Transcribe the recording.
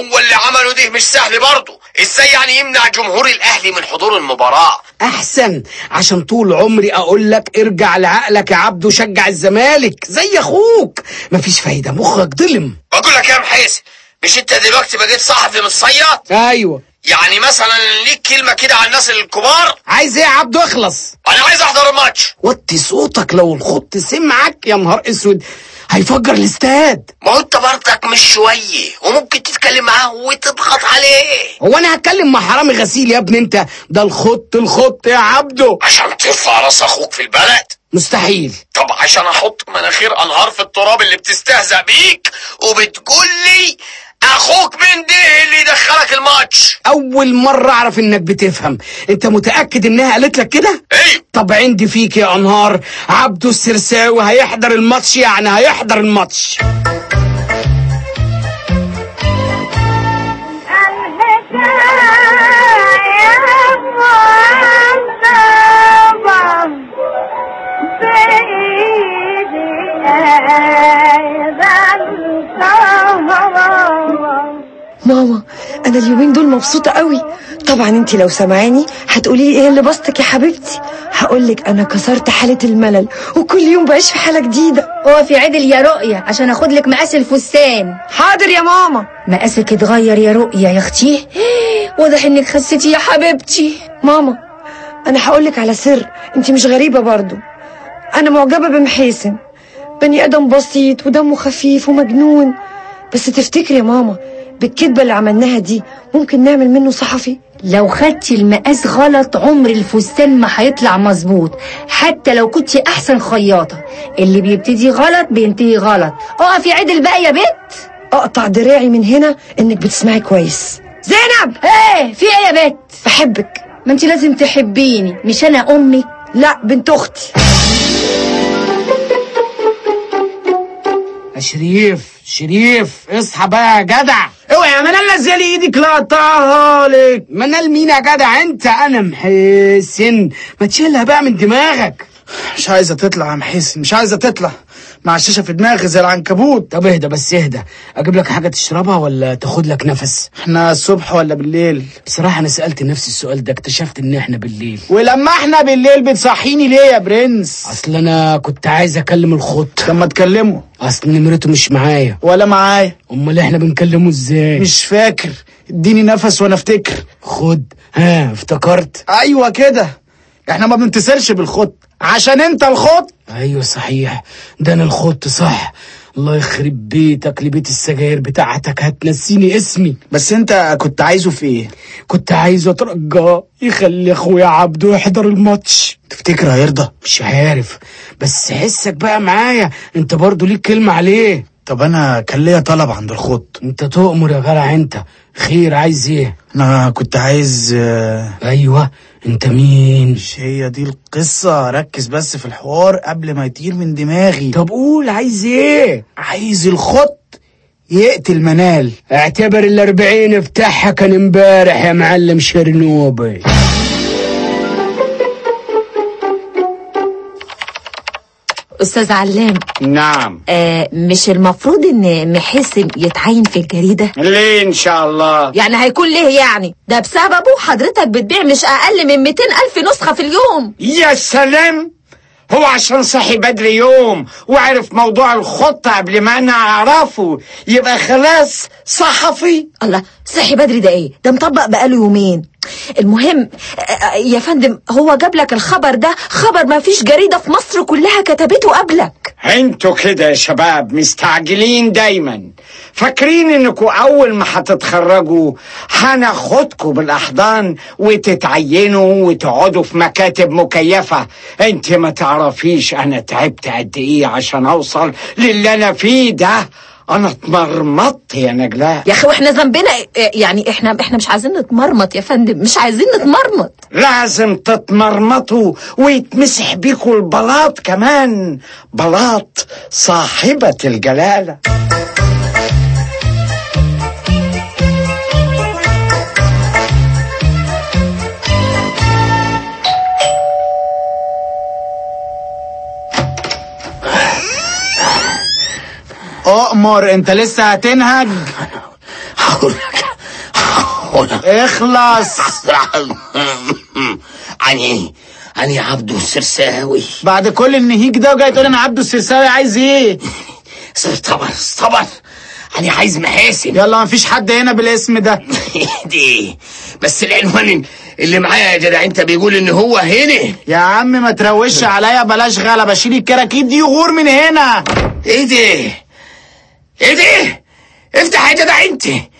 هو اللي عمله ده مش سهل برضه ازاي يعني يمنع جمهور الاهلي من حضور المباراه احسن عشان طول عمري اقول لك ارجع لعقلك يا عبدو شجع الزمالك زي اخوك مفيش فايده مخك ظلم بقول لك يا محيس مش انت دلوقتي بقيت صحفي متصيط ايوه يعني مثلا ليك كلمه كده على الناس الكبار عايز ايه يا عبدو اخلص انا عايز احضر الماتش وطي صوتك لو الخط سمعك يا نهار اسود هيفجر الاستاد ما هو انت برضك مش شويه وممكن تتكلم معاه وتضغط عليه هو انا هتكلم مع حرامي غسيل يا ابني انت ده الخط الخط يا عبدو عشان ترفع راس اخوك في البلد مستحيل طب عشان احط مناخير انهار في التراب اللي بتستهزأ بيك وبتقول لي اخوك من ده اللي يدخلك الماتش اول مرة اعرف انك بتفهم انت متأكد انها قالت لك كده ايوه طب عندي فيك يا انهار عبدو السرساوي هيحضر الماتش يعني هيحضر الماتش ماما انا اليومين دول مبسوطه قوي طبعا انت لو سامعاني هتقولي لي ايه اللي بسطك يا حبيبتي هقولك انا كسرت حاله الملل وكل يوم بعيش في حاله جديده اقفي عدل يا رؤية عشان اخد لك مقاس الفستان حاضر يا ماما مقاسك اتغير يا رؤية يا اختي واضح انك خسيتي يا حبيبتي ماما انا هقولك على سر انت مش غريبه برضو انا معجبه بمحيسن بني ادم بسيط ودمه خفيف ومجنون بس تفتكري يا ماما بالكدبه اللي عملناها دي ممكن نعمل منه صحفي لو خدتي المقاس غلط عمر الفستان ما هيطلع مظبوط حتى لو كنتي احسن خياطة اللي بيبتدي غلط بينتهي غلط اقفي عدل بقى يا بت اقطع دراعي من هنا انك بتسمعي كويس زينب ايه في ايه يا بت بحبك ما انت لازم تحبيني مش انا امك لا بنت اختي يا شريف شريف اصحى بقى يا جدع اوعى يا منال نزل ايدك لا اقطعها لك منال مين يا جدع انت انا محسن ما تشيلها بقى من دماغك مش عايزه تطلع يا محسن مش عايزه تطلع مع الشاشه في دماغي زي العنكبوت طب اهدى بس اهدى اجيب لك حاجه تشربها ولا تاخد لك نفس احنا الصبح ولا بالليل بصراحه انا سالت نفسي السؤال ده اكتشفت ان احنا بالليل ولما احنا بالليل بتصحيني ليه يا برنس اصل انا كنت عايز اكلم الخط طب ما تكلمه اصل نمرته مش معايا ولا معايا امال احنا بنكلمه ازاي مش فاكر اديني نفس وانا افتكر خد ها افتكرت ايوه كده احنا ما بنتصلش بالخط عشان انت الخط ايوه صحيح ده انا الخط صح الله يخرب بيتك لبيت السجاير بتاعتك هتنسيني اسمي بس انت كنت عايزه في ايه كنت عايزه اترجاه يخلي اخويا عبده يحضر الماتش تفتكر هيرضى مش عارف بس حسك بقى معايا انت برضو ليك كلمة عليه طب انا كان ليا طلب عند الخط انت تؤمر يا جدع انت خير عايز ايه انا كنت عايز آه، ايوه انت مين مش هي دي القصة ركز بس في الحوار قبل ما يطير من دماغي طب قول عايز ايه عايز الخط يقتل منال اعتبر الاربعين بتاعها كان امبارح يا معلم شرنوبي استاذ علام نعم آه مش المفروض ان محسن يتعين في الجريدة ليه ان شاء الله يعني هيكون ليه يعني ده بسببه حضرتك بتبيع مش اقل من 200 الف نسخة في اليوم يا سلام هو عشان صحي بدري يوم وعرف موضوع الخطة قبل ما انا اعرفه يبقى خلاص صحفي الله صحي بدري ده ايه ده مطبق بقاله يومين المهم آه، يا فندم هو جاب لك الخبر ده خبر ما فيش جريدة في مصر كلها كتبته قبلك انتوا كده يا شباب مستعجلين دايما فاكرين انكم اول ما هتتخرجوا هناخدكم بالاحضان وتتعينوا وتقعدوا في مكاتب مكيفة انت ما تعرفيش انا تعبت قد ايه عشان اوصل للي انا فيه ده انا اتمرمطت يا نجلاء يا اخي واحنا ذنبنا إيه؟ يعني احنا احنا مش عايزين نتمرمط يا فندم مش عايزين نتمرمط لازم تتمرمطوا ويتمسح بيكوا البلاط كمان بلاط صاحبة الجلالة اؤمر انت لسه هتنهج اقول لك أقول لك. اخلص اني اني عبده السرساوي بعد كل النهيج ده وجاي تقول انا عبده السرساوي عايز ايه طبعا طبعا انا عايز محاسن يلا مفيش حد هنا بالاسم ده دي بس العنوان اللي معايا يا جدع انت بيقول ان هو هنا يا عم ما تروش عليا بلاش غلبة شيل الكراكيب دي وغور من هنا ايه ده ايه ده افتح يا جدع انت